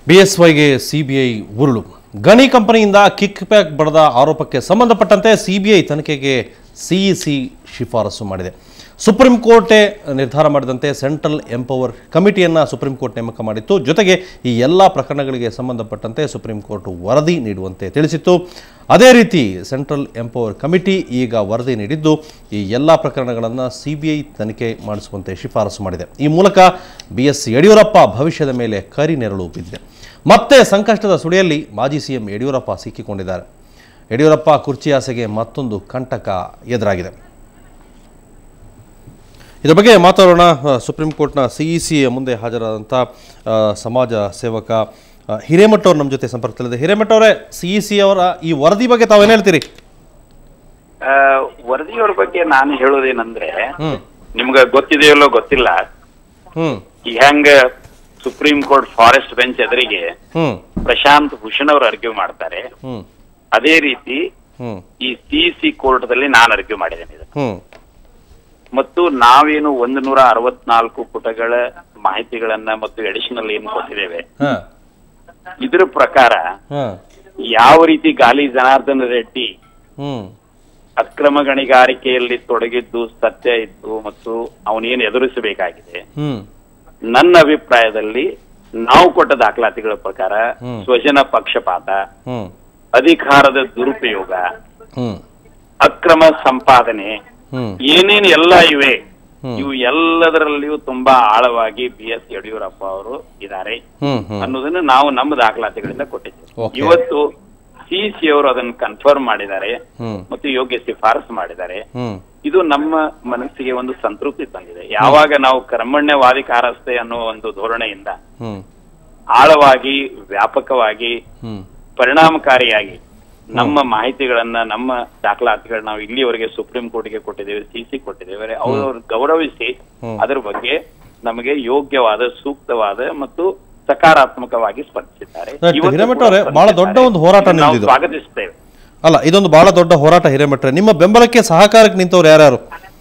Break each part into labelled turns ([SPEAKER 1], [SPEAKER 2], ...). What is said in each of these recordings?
[SPEAKER 1] ಬಿಎಸ್ವೈಗೆ CBI ಉರುಳು ಗಣಿ ಕಂಪನಿಯಿಂದ kick back ಬಡದ ಆರೋಪಕ್ಕೆ ಸಂಬಂಧಪಟ್ಟಂತೆ ಸಿಬಿಐ ತನಿಖೆಗೆ ಸಿಇಸಿ ಶಿಫಾರಸು ಮಾಡಿದೆ ಸುಪ್ರೀಂ ಕೋರ್ಟೇ ನಿರ್ಧಾರ ಮಾಡಿದಂತೆ ಸೆಂಟ್ರಲ್ ಎಂಪವರ್ ಕಮಿಟಿಯನ್ನು ಸುಪ್ರೀಂ ಕೋರ್ಟ್ ನೇಮಕ ಮಾಡಿತ್ತು ಜೊತೆಗೆ ಈ ಎಲ್ಲ ಪ್ರಕರಣಗಳಿಗೆ ಸಂಬಂಧಪಟ್ಟಂತೆ ಸುಪ್ರೀಂ ಕೋರ್ಟ್ ವರದಿ ನೀಡುವಂತೆ ತಿಳಿಸಿತ್ತು ಅದೇ ರೀತಿ ಸೆಂಟ್ರಲ್ ಎಂಪವರ್ ಕಮಿಟಿ ಈಗ ವರದಿ ನೀಡಿದ್ದು ಈ ಎಲ್ಲ ಪ್ರಕರಣಗಳನ್ನು ಸಿಬಿಐ ತನಿಖೆ ಮಾಡಿಸುವಂತೆ ಶಿಫಾರಸು ಮಾಡಿದೆ ಈ ಮೂಲಕ ಬಿ ಎಸ್ ಯಡಿಯೂರಪ್ಪ ಭವಿಷ್ಯದ ಮೇಲೆ ಕರಿ ನೆರಳು ಬಿದ್ದಿದೆ ಮತ್ತೆ ಸಂಕಷ್ಟದ ಸುಳಿಯಲ್ಲಿ ಮಾಜಿ ಸಿಎಂ ಯಡಿಯೂರಪ್ಪ ಸಿಕ್ಕಿಕೊಂಡಿದ್ದಾರೆ ಯಡಿಯೂರಪ್ಪ ಕುರ್ಚಿ ಆಸೆಗೆ ಮತ್ತೊಂದು ಕಂಟಕ ಎದುರಾಗಿದೆ ಇದರ ಬಗ್ಗೆ ಮಾತಾಡೋಣ ಆ, ಸುಪ್ರೀಂ ಕೋರ್ಟ್ನ ಸಿಇಸಿ ಮುಂದೆ ಹಾಜರಾದಂಥ ಆ, ಸಮಾಜ ಸೇವಕ ಆ, ಹಿರೇಮಠ ಅವ್ರು ನಮ್ಮ ಜೊತೆ ಸಂಪರ್ಕದಲ್ಲಿದೆ ಹಿರೇಮಠ ಅವರೇ ಸಿಇಸಿ ಅವರ ಈ ವರದಿ ಬಗ್ಗೆ ತಾವೇನು ಹೇಳ್ತೀರಿ
[SPEAKER 2] ಆ, ವರದಿಯವ್ರ ಬಗ್ಗೆ ನಾನು ಹೇಳೋದೇನಂದ್ರೆ
[SPEAKER 1] ಹ್ಮ್
[SPEAKER 2] ನಿಮ್ಗೆ ಗೊತ್ತಿದೆಯಲ್ಲೋ ಗೊತ್ತಿಲ್ಲ
[SPEAKER 1] ಹ್ಮ್
[SPEAKER 2] ಈ ಹೆಂಗ ಸುಪ್ರೀಂ ಕೋರ್ಟ್ ಫಾರೆಸ್ಟ್ ಬೆಂಚ್ ಎದುರಿಗೆ
[SPEAKER 1] ಹ್ಮ್
[SPEAKER 2] ಪ್ರಶಾಂತ್ ಭೂಷಣ್ ಅವರು ಅರ್ಗ್ಯೂ ಮಾಡ್ತಾರೆ
[SPEAKER 1] ಹ್ಮ್
[SPEAKER 2] ಅದೇ ರೀತಿ
[SPEAKER 1] ಹ್ಮ್
[SPEAKER 2] ಈ ಸಿ ಸಿ ಕೋರ್ಟ್ದಲ್ಲಿ ನಾನು ಅರ್ಗ್ಯೂ ಮಾಡಿದ್ದೇನೆ ಇದನ್ನ.
[SPEAKER 1] ಹ್ಮ್
[SPEAKER 2] ಮತ್ತು ನಾವೇನು ಒಂದು ನೂರ ಅರವತ್ನಾಲ್ಕು ಪುಟಗಳ ಮಾಹಿತಿಗಳನ್ನ ಮತ್ತು ಎಡಿಷನಲ್ ಏನು ಕೊಟ್ಟಿದ್ದೇವೆ
[SPEAKER 1] ಹಾ
[SPEAKER 2] ಇದ್ರ ಪ್ರಕಾರ
[SPEAKER 1] ಹಾ
[SPEAKER 2] ಯಾವ ರೀತಿ ಗಾಲಿ ಜನಾರ್ದನ ರೆಡ್ಡಿ
[SPEAKER 1] ಹ್ಮ್
[SPEAKER 2] ಅಕ್ರಮ ಗಣಿಗಾರಿಕೆಯಲ್ಲಿ ತೊಡಗಿದ್ದು ಸತ್ಯ ಇತ್ತು ಮತ್ತು ಅವನೇನು ಎದುರಿಸಬೇಕಾಗಿದೆ
[SPEAKER 1] ಹ್ಮ್
[SPEAKER 2] ನನ್ನ ಅಭಿಪ್ರಾಯದಲ್ಲಿ ನಾವು ಕೊಟ್ಟ ದಾಖಲಾತಿಗಳ ಪ್ರಕಾರ
[SPEAKER 1] ಹ್ಮ್.
[SPEAKER 2] ಸ್ವಜನ ಪಕ್ಷಪಾತ
[SPEAKER 1] ಹ್ಮ್
[SPEAKER 2] ಅಧಿಕಾರದ ದುರುಪಯೋಗ
[SPEAKER 1] ಹ್ಮ್
[SPEAKER 2] ಅಕ್ರಮ ಸಂಪಾದನೆ
[SPEAKER 1] ಹ್ಮ್
[SPEAKER 2] ಏನೇನು ಎಲ್ಲ ಇವೆ
[SPEAKER 1] ಹ್ಮ್.
[SPEAKER 2] ಇವು ಎಲ್ಲದರಲ್ಲಿಯೂ ತುಂಬಾ ಆಳವಾಗಿ ಬಿ ಎಸ್ ಯಡಿಯೂರಪ್ಪ ಅವರು ಇದ್ದಾರೆ
[SPEAKER 1] ಹ್ಮ್ ಹ್ಮ್
[SPEAKER 2] ಅನ್ನೋದನ್ನು ನಾವು ನಮ್ಮ ದಾಖಲಾತಿಗಳಿಂದ ಕೊಟ್ಟಿದ್ದೇವೆ
[SPEAKER 1] Okay.
[SPEAKER 2] ಇವತ್ತು ಸಿ ಸಿ ಅವರು ಅದನ್ನು ಕನ್ಫರ್ಮ್ ಮಾಡಿದ್ದಾರೆ
[SPEAKER 1] ಹ್ಮ್
[SPEAKER 2] ಮತ್ತು ಯೋಗ್ಯ ಶಿಫಾರಸು ಮಾಡಿದ್ದಾರೆ
[SPEAKER 1] ಹ್ಮ್
[SPEAKER 2] ಇದು ನಮ್ಮ ಮನಸ್ಸಿಗೆ ಒಂದು ಸಂತೃಪ್ತಿ ತಂದಿದೆ ಯಾವಾಗ ನಾವು ಕರ್ಮಣ್ಯವಾದಿ ಕಾರಸ್ತೆ ಅನ್ನೋ ಒಂದು ಧೋರಣೆಯಿಂದ
[SPEAKER 1] ಹ್ಮ್
[SPEAKER 2] ಆಳವಾಗಿ ವ್ಯಾಪಕವಾಗಿ
[SPEAKER 1] ಹ್ಮ್
[SPEAKER 2] ಪರಿಣಾಮಕಾರಿಯಾಗಿ ನಮ್ಮ ಮಾಹಿತಿಗಳನ್ನ ನಮ್ಮ ದಾಖಲಾತಿಗಳನ್ನ ನಾವು ಇಲ್ಲಿವರೆಗೆ ಸುಪ್ರೀಂ ಕೋರ್ಟ್ಗೆ ಕೊಟ್ಟಿದ್ದೇವೆ ಸಿಸಿ ಕೊಟ್ಟಿದ್ದೇವೆ ಅವರು ಗೌರವಿಸಿ
[SPEAKER 1] ಹ್ಮ್.
[SPEAKER 2] ಅದರ ಬಗ್ಗೆ ನಮಗೆ ಯೋಗ್ಯವಾದ ಸೂಕ್ತವಾದ ಮತ್ತು ಸಕಾರಾತ್ಮಕವಾಗಿ ಸ್ಪಂದಿಸಿದ್ದಾರೆ
[SPEAKER 1] Right.
[SPEAKER 2] ಇವತ್ತು
[SPEAKER 1] ಹಿರೇಮಠ
[SPEAKER 2] ಕೂಡ
[SPEAKER 1] ಅವರೇ, ಬಹಳ ದೊಡ್ಡ
[SPEAKER 2] ಸ್ಪಂದಿಸಿದ್ದಾರೆ.
[SPEAKER 1] ಒಂದು ಹೋರಾಟ
[SPEAKER 2] ಇದನ್ನ ನಾವು
[SPEAKER 1] ನಿಮ್ದಿದು.
[SPEAKER 2] ಸ್ವಾಗತಿಸ್ತೇವೆ
[SPEAKER 1] ಅಲ್ಲ ಇದೊಂದು ಬಹಳ ದೊಡ್ಡ ಹೋರಾಟ ಹಿರೇಮಠರೆ ನಿಮ್ಮ ಬೆಂಬಲಕ್ಕೆ ಸಹಕಾರಕ್ಕೆ ನಿಂತವ್ರು ಯಾರ್ಯಾರು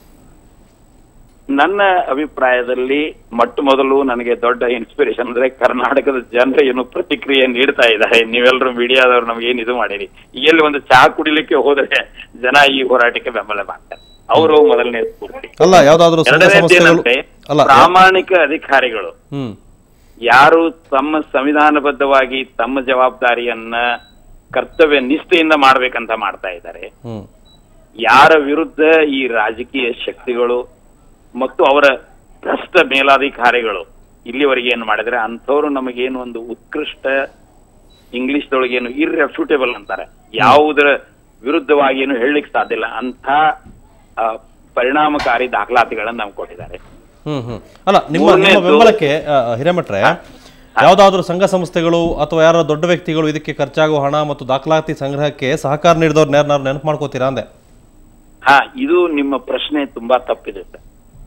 [SPEAKER 2] ನನ್ನ ಅಭಿಪ್ರಾಯದಲ್ಲಿ ಮೊಟ್ಟ ಮೊದಲು ನನಗೆ ದೊಡ್ಡ ಇನ್ಸ್ಪಿರೇಷನ್ ಅಂದ್ರೆ ಕರ್ನಾಟಕದ ಜನರು ಏನು ಪ್ರತಿಕ್ರಿಯೆ ನೀಡ್ತಾ ಇದ್ದಾರೆ ನೀವೆಲ್ಲರೂ ಮೀಡಿಯಾದವ್ರು ನಮ್ಗೆ ಏನ್ ಇದು ಮಾಡಿರಿ ಎಲ್ಲಿ ಒಂದು ಚಹಾ ಕುಡಿಲಿಕ್ಕೆ ಹೋದ್ರೆ ಜನ ಈ ಹೋರಾಟಕ್ಕೆ ಬೆಂಬಲ ಮಾಡ್ತಾರೆ ಅವರು ಮೊದಲನೇ ಸ್ಫೂರ್ತಿ
[SPEAKER 1] ಅಲ್ಲ ಯಾವ್ದಾದ್ರು ಸಂಘ ಸಂಸ್ಥೆಗಳು
[SPEAKER 2] ಎರಡನೇದೇನಂದ್ರೆ
[SPEAKER 1] ಅಲ್ಲ
[SPEAKER 2] ಪ್ರಾಮಾಣಿಕ ಅಧಿಕಾರಿಗಳು
[SPEAKER 1] ಹ್ಮ್
[SPEAKER 2] ಯಾರು ತಮ್ಮ ಸಂವಿಧಾನಬದ್ಧವಾಗಿ ತಮ್ಮ ಜವಾಬ್ದಾರಿಯನ್ನ ಕರ್ತವ್ಯ ನಿಷ್ಠೆಯಿಂದ ಮಾಡ್ಬೇಕಂತ ಮಾಡ್ತಾ ಇದ್ದಾರೆ
[SPEAKER 1] ಹ್ಮ್
[SPEAKER 2] ಯಾರ ವಿರುದ್ಧ ಈ ರಾಜಕೀಯ ಶಕ್ತಿಗಳು ಮತ್ತು ಅವರ ಭ್ರಷ್ಟ ಮೇಲಾಧಿಕಾರಿಗಳು ಇಲ್ಲಿವರೆಗೆ ಏನು ಮಾಡಿದ್ರೆ ಅಂಥವ್ರು ನಮಗೇನು ಒಂದು ಉತ್ಕೃಷ್ಟ ಇಂಗ್ಲಿಷ್ದೊಳಗೆ ಏನು ಇರ್ರೆಫ್ಯೂಟೇಬಲ್ ಅಂತಾರೆ ಯಾವುದರ ವಿರುದ್ಧವಾಗಿ ಏನು ಹೇಳಲಿಕ್ಕೆ ಸಾಧ್ಯ ಇಲ್ಲ ಅಂಥ ಆ, ಪರಿಣಾಮಕಾರಿ ದಾಖಲಾತಿಗಳನ್ನ ನಮ್ಗೆ ಕೊಟ್ಟಿದ್ದಾರೆ
[SPEAKER 1] ಹ್ಮ್ ಹ್ಮ್ ಅಲ್ಲ ನಿಮ್ಮ ನಿಮ್ಮ
[SPEAKER 2] ಮೂರನೇದ್ದು-
[SPEAKER 1] ಬೆಂಬಲಕ್ಕೆ ಆ, ಹಿರೇಮಠರೆ ಯಾವ್ದಾದ್ರು ಸಂಘ ಸಂಸ್ಥೆಗಳು ಅಥವಾ ಯಾರೋ ದೊಡ್ಡ ವ್ಯಕ್ತಿಗಳು ಇದಕ್ಕೆ ಖರ್ಚಾಗುವ ಹಣ ಮತ್ತು ದಾಖಲಾತಿ ಸಂಗ್ರಹಕ್ಕೆ ಸಹಕಾರ ನೀಡಿದವ್ರು ಯಾರು ನೆನಪು ಮಾಡ್ಕೋತೀರಾ ಅಂದೆ
[SPEAKER 2] ಹಾ ಇದು ನಿಮ್ಮ ಪ್ರಶ್ನೆ ತುಂಬಾ ತಪ್ಪಿದೆ ಸರ್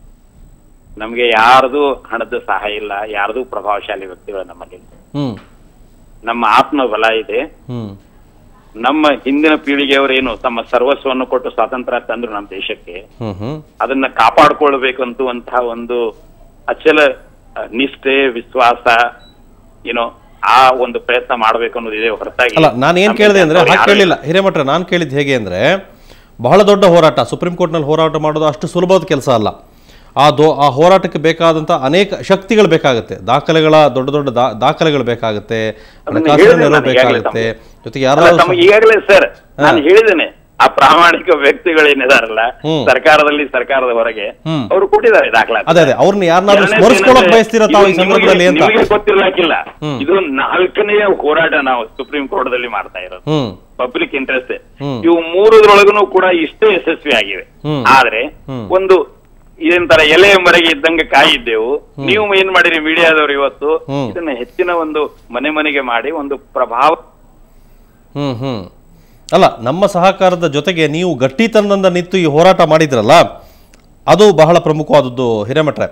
[SPEAKER 2] ನಮ್ಗೆ ಯಾರ್ದು ಹಣದ ಸಹಾಯ ಇಲ್ಲ ಯಾರ್ದು ಪ್ರಭಾವಶಾಲಿ ವ್ಯಕ್ತಿಗಳು ನಮ್ಮಲ್ಲಿ
[SPEAKER 1] ಹ್ಮ್
[SPEAKER 2] ನಮ್ಮ ಆತ್ಮಬಲ ಇದೆ
[SPEAKER 1] ಹ್ಮ್
[SPEAKER 2] ನಮ್ಮ ಹಿಂದಿನ ಪೀಳಿಗೆಯವರೇನು ತಮ್ಮ ಸರ್ವಸ್ವವನ್ನು ಕೊಟ್ಟು ಸ್ವಾತಂತ್ರ್ಯ ತಂದ್ರು ನಮ್ಮ ದೇಶಕ್ಕೆ
[SPEAKER 1] ಹ್ಮ್ ಹ್ಮ್
[SPEAKER 2] ಅದನ್ನ ಕಾಪಾಡ್ಕೊಳ್ಬೇಕಂತುವಂತಹ ಒಂದು ಅಚಲ ಆ, ನಿಷ್ಠೆ ವಿಶ್ವಾಸ ಏನೋ ಆ ಒಂದು ಪ್ರಯತ್ನ ಮಾಡ್ಬೇಕು ಅನ್ನೋದು ಇದೆ ಹೊರತಾಗಿ
[SPEAKER 1] ಅಲ್ಲ ನಾನು ಏನ್
[SPEAKER 2] ನಮ್ಗೆ
[SPEAKER 1] ಕೇಳಿದೆ ಅಂದ್ರೆ
[SPEAKER 2] ಅವ್ರು
[SPEAKER 1] ಹಾಗೆ
[SPEAKER 2] ಯಾರು
[SPEAKER 1] ಕೇಳಿಲ್ಲ ಹಿರೇಮಠರೆ ನಾನು ಕೇಳಿದ್ದು ಹೇಗೆ ಅಂದ್ರೆ ಬಹಳ ದೊಡ್ಡ ಹೋರಾಟ ಸುಪ್ರೀಂ ಕೋರ್ಟ್ನಲ್ಲಿ ಹೋರಾಟ ಮಾಡೋದು ಅಷ್ಟು ಸುಲಭದ ಕೆಲಸ ಅಲ್ಲ ಆ ದೋ ಆ ಹೋರಾಟಕ್ಕೆ ಬೇಕಾದಂತ ಅನೇಕ ಶಕ್ತಿಗಳು ಬೇಕಾಗುತ್ತೆ ದಾಖಲೆಗಳ ದೊಡ್ಡ ದೊಡ್ಡ ದಾ- ದಾಖಲೆಗಳು ಬೇಕಾಗುತ್ತೆ ಹಣಕಾಸಿನ
[SPEAKER 2] ಹೇಳಿದೆ
[SPEAKER 1] ನೆರವು
[SPEAKER 2] ನಾನು ಈಗಾಗಲೇ
[SPEAKER 1] ಬೇಕಾಗುತ್ತೆ ಜೊತೆಗೆ
[SPEAKER 2] ಅಲ್ಲ,
[SPEAKER 1] ಯಾರಾದ್ರೂ
[SPEAKER 2] ತಮಗೆ ಈಗಾಗಲೇ ಸರ್ ನಾನು ಹೇಳಿದ್ದೇನೆ ಆ ಪ್ರಾಮಾಣಿಕ ವ್ಯಕ್ತಿಗಳೇನಿದಾರಲ್ಲ
[SPEAKER 1] ಹ್ಮ್.
[SPEAKER 2] ಸರ್ಕಾರದಲ್ಲಿ ಸರ್ಕಾರದ ಹೊರಗೆ
[SPEAKER 1] ಹ್ಮ್.
[SPEAKER 2] ಅವರು ಕೊಟ್ಟಿದ್ದಾರೆ ದಾಖಲಾತಿ
[SPEAKER 1] ಅದೇ ಅದೇ ಅವ್ರನ್ನ ಯಾರನ್ನಾದ್ರೂ
[SPEAKER 2] ಎರಡನೇದು
[SPEAKER 1] ಸ್ಮರಿಸ್ಕೊಳಕ್
[SPEAKER 2] ಏನಂದ್ರೆ,
[SPEAKER 1] ಬಯಸ್ತೀರಾ ತಾವು ಈ
[SPEAKER 2] ಇದು
[SPEAKER 1] ಸಂದರ್ಭದಲ್ಲಿ
[SPEAKER 2] ನಿಮಗೆ-
[SPEAKER 1] ಅಂತ
[SPEAKER 2] ನಿಮಗೆ ಗೊತ್ತಿರ್ಲಾಕಿಲ್ಲ
[SPEAKER 1] ಹ್ಮ್.
[SPEAKER 2] ಇದು ನಾಲ್ಕನೆಯ ಹೋರಾಟ ನಾವು ಸುಪ್ರೀಂ ಕೋರ್ಟ್ದಲ್ಲಿ ಮಾಡ್ತಾ ಇರೋದು
[SPEAKER 1] ಹ್ಮ್
[SPEAKER 2] ಪಬ್ಲಿಕ್ ಇಂಟ್ರೆಸ್ಟ್
[SPEAKER 1] ಹ್ಮ್.
[SPEAKER 2] ಇವು ಮೂರದ್ರೊಳಗೂ ಕೂಡ ಇಷ್ಟೇ ಯಶಸ್ವಿ ಆಗಿವೆ
[SPEAKER 1] ಹ್ಮ್.
[SPEAKER 2] ಆದ್ರೆ
[SPEAKER 1] ಹ್ಮ್.
[SPEAKER 2] ಒಂದು ಇದಂತರ ಎಲೆ ಮರೆಗೆ ಇದ್ದಂಗೆ ಕಾಯಿದ್ದೆವು ನೀವು ಏನ್ ಮಾಡಿರಿ ಮೀಡಿಯಾದವರು ಇವತ್ತು
[SPEAKER 1] ಹ್ಮ್.
[SPEAKER 2] ಇದನ್ನ ಹೆಚ್ಚಿನ ಒಂದು ಮನೆ ಮನೆಗೆ ಮಾಡಿ ಒಂದು ಪ್ರಭಾವ
[SPEAKER 1] ಹ್ಮ್ ಹ್ಮ್ ಅಲ್ಲ ನಮ್ಮ ಸಹಕಾರದ ಜೊತೆಗೆ ನೀವು ಗಟ್ಟಿತನದಿಂದ ನಿಂತು ಈ ಹೋರಾಟ ಮಾಡಿದ್ರಲ್ಲ ಅದು ಬಹಳ ಪ್ರಮುಖವಾದದ್ದು ಹಿರೇಮಠ್ರೆ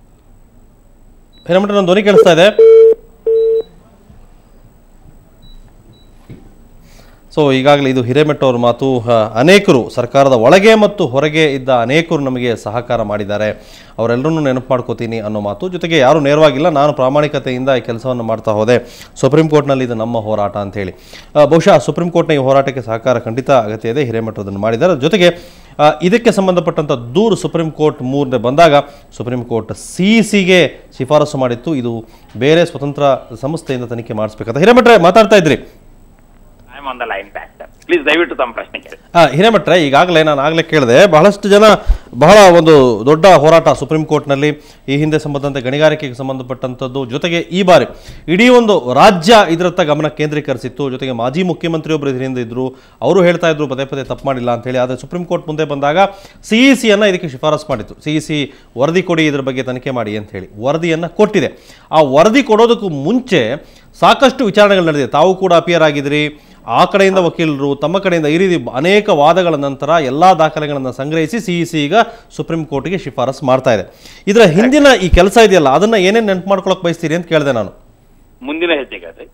[SPEAKER 1] ಹಿರೇಮಠ ನನ್ನ ಧ್ವನಿ ಕೇಳಿಸ್ತಾ ಇದೆ ಸೊ ಈಗಾಗಲೇ ಇದು ಹಿರೇಮಠ ಅವ್ರ ಮಾತು ಆ, ಅನೇಕರು ಸರ್ಕಾರದ ಒಳಗೆ ಮತ್ತು ಹೊರಗೆ ಇದ್ದ ಅನೇಕರು ನಮಗೆ ಸಹಕಾರ ಮಾಡಿದ್ದಾರೆ ಅವರೆಲ್ಲರನ್ನೂ ನೆನಪು ಮಾಡ್ಕೋತೀನಿ ಅನ್ನೋ ಮಾತು ಜೊತೆಗೆ ಯಾರು ನೇರವಾಗಿಲ್ಲ ನಾನು ಪ್ರಾಮಾಣಿಕತೆಯಿಂದ ಈ ಕೆಲಸವನ್ನು ಮಾಡ್ತಾ ಹೋದೆ ಸುಪ್ರೀಂ ಕೋರ್ಟ್ನಲ್ಲಿ ಇದು ನಮ್ಮ ಹೋರಾಟ ಅಂತ ಹೇಳಿ ಆ, ಬಹುಶಃ ಸುಪ್ರೀಂ ಕೋರ್ಟ್ನ ಈ ಹೋರಾಟಕ್ಕೆ ಸಹಕಾರ ಖಂಡಿತ ಅಗತ್ಯ ಇದೆ ಹಿರೇಮಠ ಅದನ್ನು ಮಾಡಿದ್ದಾರೆ ಜೊತೆಗೆ ಆ, ಇದಕ್ಕೆ ಸಂಬಂಧಪಟ್ಟಂಥ ದೂರು ಸುಪ್ರೀಂ ಕೋರ್ಟ್ ಮೂರನೇ ಬಂದಾಗ ಸುಪ್ರೀಂ ಕೋರ್ಟ್ ಸಿ ಸಿಗೆ ಶಿಫಾರಸು ಮಾಡಿತ್ತು ಇದು ಬೇರೆ ಸ್ವತಂತ್ರ ಸಂಸ್ಥೆಯಿಂದ ತನಿಖೆ ಮಾಡಿಸ್ಬೇಕಂತ ಹಿರೇಮಠ್ರೆ ಮಾತಾಡ್ತಾ ಇದ್ರಿ
[SPEAKER 2] I am on the line back sir please ದಯವಿಟ್ಟು ತಮ್ಮ ಪ್ರಶ್ನೆ ಕೇಳಿ
[SPEAKER 1] ಆ, ಹಿರೇಮಠ್ರೆ ಈಗಾಗಲೇ ನಾನು ಆಗಲೇ ಕೇಳಿದೆ ಬಹಳಷ್ಟು ಜನ ಬಹಳ ಒಂದು ದೊಡ್ಡ ಹೋರಾಟ ಸುಪ್ರೀಂ ಕೋರ್ಟ್ನಲ್ಲಿ ಈ ಹಿಂದೆ ಸಂಬಂಧಂತೆ ಗಣಿಗಾರಿಕೆಗೆ ಸಂಬಂಧಪಟ್ಟಂಥದ್ದು ಜೊತೆಗೆ ಈ ಬಾರಿ ಇಡೀ ಒಂದು ರಾಜ್ಯ ಇದರತ್ತ ಗಮನ ಕೇಂದ್ರೀಕರಿಸಿತ್ತು ಜೊತೆಗೆ ಮಾಜಿ ಮುಖ್ಯಮಂತ್ರಿಯೊಬ್ಬರು ಇದರಿಂದ ಇದ್ರು ಅವರು ಹೇಳ್ತಾ ಇದ್ರು ಪದೇ ಪದೇ ತಪ್ಪು ಮಾಡಿಲ್ಲ ಅಂತ ಹೇಳಿ ಆದರೆ ಸುಪ್ರೀಂ ಕೋರ್ಟ್ ಮುಂದೆ ಬಂದಾಗ ಸಿ ಇ ಸಿಯನ್ನು ಇದಕ್ಕೆ ಶಿಫಾರಸು ಮಾಡಿತ್ತು ಸಿ ಇ ಸಿ ವರದಿ ಕೊಡಿ ಇದ್ರ ಬಗ್ಗೆ ತನಿಖೆ ಮಾಡಿ ಅಂತ ಹೇಳಿ ವರದಿಯನ್ನು ಕೊಟ್ಟಿದೆ ಆ ವರದಿ ಕೊಡೋದಕ್ಕೂ ಮುಂಚೆ ಸಾಕಷ್ಟು ವಿಚಾರಣೆಗಳು ನಡೆದಿದೆ ತಾವು ಕೂಡ ಅಪಿಯರ್ ಆಗಿದ್ರಿ ಆ ಕಡೆಯಿಂದ ವಕೀಲರು ತಮ್ಮ ಕಡೆಯಿಂದ ಈ ರೀತಿ ಅನೇಕ ವಾದಗಳ ನಂತರ ಎಲ್ಲ ದಾಖಲೆಗಳನ್ನು ಸಂಗ್ರಹಿಸಿ ಸಿ ಸಿ ಈಗ ಸುಪ್ರೀಂ ಕೋರ್ಟ್ಗೆ ಶಿಫಾರಸು ಮಾಡ್ತಾ ಇದೆ ಇದರ ಹಿಂದಿನ ಈ ಕೆಲಸ ಇದೆಯಲ್ಲ ಅದನ್ನ ಏನೇನು ನೆನಪು ಮಾಡ್ಕೊಳಕ್ ಬಯಸ್ತೀರಿ ಅಂತ ಕೇಳಿದೆ ನಾನು
[SPEAKER 2] ಮುಂದಿನ ಹೆಜ್ಜೆಗಾದ್ರೆ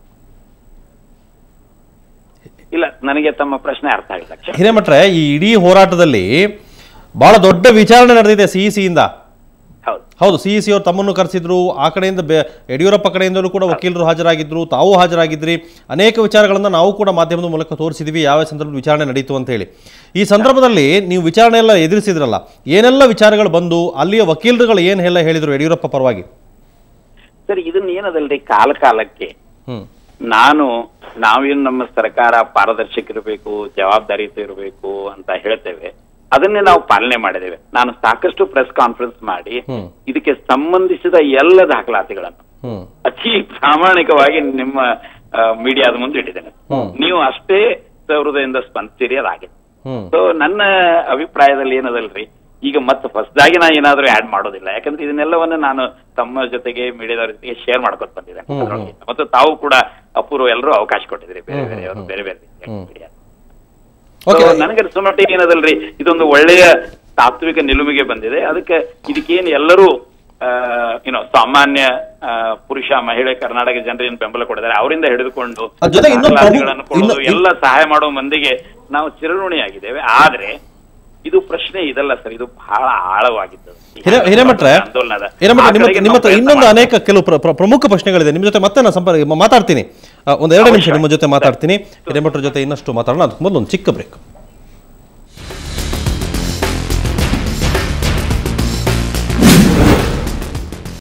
[SPEAKER 2] ಇಲ್ಲ ನನಗೆ ತಮ್ಮ ಪ್ರಶ್ನೆ ಅರ್ಥ ಆಗಿಲ್ಲ ಕ್ಷಮೆ.
[SPEAKER 1] ಹಿರೇಮಠ್ರೆ ಈ ಇಡೀ ಹೋರಾಟದಲ್ಲಿ ಬಹಳ ದೊಡ್ಡ ವಿಚಾರಣೆ ನಡೆದಿದೆ ಸಿ ಸಿಯಿಂದ
[SPEAKER 2] ಹೌದು
[SPEAKER 1] ಹೌದು ಸಿ ಸಿ ಅವರು ತಮ್ಮನ್ನು ಕರೆಸಿದ್ರು ಆ ಕಡೆಯಿಂದ ಬೆ ಯಡಿಯೂರಪ್ಪ ಕಡೆಯಿಂದಲೂ ಕೂಡ ವಕೀಲರು ಹಾಜರಾಗಿದ್ರು ತಾವು ಹಾಜರಾಗಿದ್ರಿ ಅನೇಕ ವಿಚಾರಗಳನ್ನು ನಾವು ಕೂಡ ಮಾಧ್ಯಮದ ಮೂಲಕ ತೋರಿಸಿದ್ವಿ ಯಾವ ಸಂದರ್ಭದಲ್ಲಿ ವಿಚಾರಣೆ ನಡೀತು ಅಂತ ಹೇಳಿ ಈ ಸಂದರ್ಭದಲ್ಲಿ ನೀವು ವಿಚಾರಣೆ ಎಲ್ಲ ಎದುರಿಸಿದ್ರಲ್ಲ ಏನೆಲ್ಲ ವಿಚಾರಗಳು ಬಂದು ಅಲ್ಲಿಯ ವಕೀಲರುಗಳು ಏನು ಎಲ್ಲ ಹೇಳಿದ್ರು ಯಡಿಯೂರಪ್ಪ ಪರವಾಗಿ
[SPEAKER 2] ಸರ್ ಇದನ್ನ ಏನದಲ್ರಿ ಕಾಲ ಕಾಲಕ್ಕೆ
[SPEAKER 1] ಹ್ಮ್
[SPEAKER 2] ನಾನು ನಾವೇನು ನಮ್ಮ ಸರ್ಕಾರ ಪಾರದರ್ಶಕಿರಬೇಕು ಜವಾಬ್ದಾರಿಯುತ ಇರಬೇಕು ಅಂತ ಹೇಳ್ತೇವೆ ಅದನ್ನೇ ನಾವು ಪಾಲನೆ ಮಾಡಿದ್ದೇವೆ ನಾನು ಸಾಕಷ್ಟು ಪ್ರೆಸ್ ಕಾನ್ಫರೆನ್ಸ್ ಮಾಡಿ
[SPEAKER 1] ಹ್ಮ್.
[SPEAKER 2] ಇದಕ್ಕೆ ಸಂಬಂಧಿಸಿದ ಎಲ್ಲ ದಾಖಲಾತಿಗಳನ್ನು
[SPEAKER 1] ಹ್ಮ್
[SPEAKER 2] ಅತಿ ಪ್ರಾಮಾಣಿಕವಾಗಿ ನಿಮ್ಮ ಮೀಡಿಯಾದ ಮುಂದೆ ಇಟ್ಟಿದ್ದೇನೆ
[SPEAKER 1] ಹ್ಮ್.
[SPEAKER 2] ನೀವು ಅಷ್ಟೇ ಸೌಹೃದಯಿಂದ ಸ್ಪಂದಿಸಿರಿ ಅದಾಗಿದೆ
[SPEAKER 1] ಹ್ಮ್
[SPEAKER 2] ಸೊ ನನ್ನ ಅಭಿಪ್ರಾಯದಲ್ಲಿ ಏನದಲ್ರಿ ಈಗ ಮತ್ತೆ ಹೊಸದಾಗಿ ನಾ ಏನಾದ್ರೂ ಆಡ್ ಮಾಡೋದಿಲ್ಲ ಯಾಕಂದ್ರೆ ಇದನ್ನೆಲ್ಲವನ್ನ ನಾನು ತಮ್ಮ ಜೊತೆಗೆ ಮೀಡಿಯಾದವ್ರ ಜೊತೆಗೆ ಶೇರ್ ಮಾಡ್ಕೊತ ಬಂದಿದ್ದೇನೆ
[SPEAKER 1] ಹ್ಮ್,
[SPEAKER 2] ಅದ್ರೊಳಗೆ. ಮತ್ತು ತಾವು ಕೂಡ ಅಪೂರ್ವ ಎಲ್ಲರೂ ಅವಕಾಶ ಕೊಟ್ಟಿದ್ರಿ ಬೇರೆ ಬೇರೆ ಅವರು ಬೇರೆ ಬೇರೆ
[SPEAKER 1] ಹ್ಮ್.
[SPEAKER 2] ಮೀಡಿಯಾ
[SPEAKER 1] ಓಕೆ
[SPEAKER 2] ನನಗೆ ಸುಮಟ್ಟಿಗೆ ಏನದಲ್ರಿ ಇದೊಂದು ಒಳ್ಳೆಯ ತಾತ್ವಿಕ ನಿಲುವಿಗೆ ಬಂದಿದೆ ಅದಕ್ಕೆ ಇದಕ್ಕೇನು ಎಲ್ಲರೂ ಏನೋ ಸಾಮಾನ್ಯ ಆ, ಪುರುಷ ಮಹಿಳೆ ಕರ್ನಾಟಕ ಜನರು ಏನು ಬೆಂಬಲ ಕೊಡಿದ್ದಾರೆ ಅವರಿಂದ ಹಿಡಿದುಕೊಂಡು
[SPEAKER 1] ಅದ್ರ ಜೊತೆಗೆ ಇನ್ನೊಂದು ಪ್ರಮುಖ-
[SPEAKER 2] ದಾಖಲಾತಿಗಳನ್ನು ಕೊಡೋದು
[SPEAKER 1] ಇನ್ನು-
[SPEAKER 2] ಎಲ್ಲ ಸಹಾಯ ಮಾಡುವ ಮಂದಿಗೆ ನಾವು ಚಿರಋಣಿಯಾಗಿದ್ದೇವೆ ಆದ್ರೆ ಇದು ಪ್ರಶ್ನೆ ಇದಲ್ಲ ಸರ್ ಇದು ಬಹಳ ಆಳವಾಗಿದ್ದು
[SPEAKER 1] ಹಿರೇ ಹಿರೇಮಠ್ರೆ
[SPEAKER 2] ಆಂದೋಲನದ
[SPEAKER 1] ಹಿರೇಮಠ
[SPEAKER 2] ಆ
[SPEAKER 1] ನಿಮ್ಮ
[SPEAKER 2] ಕಡೆಗೆ
[SPEAKER 1] ನಿಮ್ಮ
[SPEAKER 2] ನಾವು
[SPEAKER 1] ಹತ್ರ
[SPEAKER 2] ಪ್ರಯತ್ನ
[SPEAKER 1] ಇನ್ನೊಂದು
[SPEAKER 2] ಮಾಡ್ಬೇಕು.
[SPEAKER 1] ಅನೇಕ ಕೆಲವು ಪ್ರ- ಪ್ರ- ಪ್ರಮುಖ ಪ್ರಶ್ನೆಗಳಿದೆ ನಿಮ್ಮ ಜೊತೆ ಮತ್ತೆ ನಾನು ಸಂಪರ್ಕ ಮ- ಮಾತಾಡ್ತೀನಿ ಆ, ಒಂದು ಎರಡು ನಿಮಿಷ ನಿಮ್ಮ ಜೊತೆ ಮಾತಾಡ್ತೀನಿ ಹಿರೇಮಠರ ಜೊತೆ ಇನ್ನಷ್ಟು ಮಾತಾಡೋಣ ಅದಕ್ಕೆ ಮೊದಲು ಒಂದು ಚಿಕ್ಕ ಬ್ರೇಕ್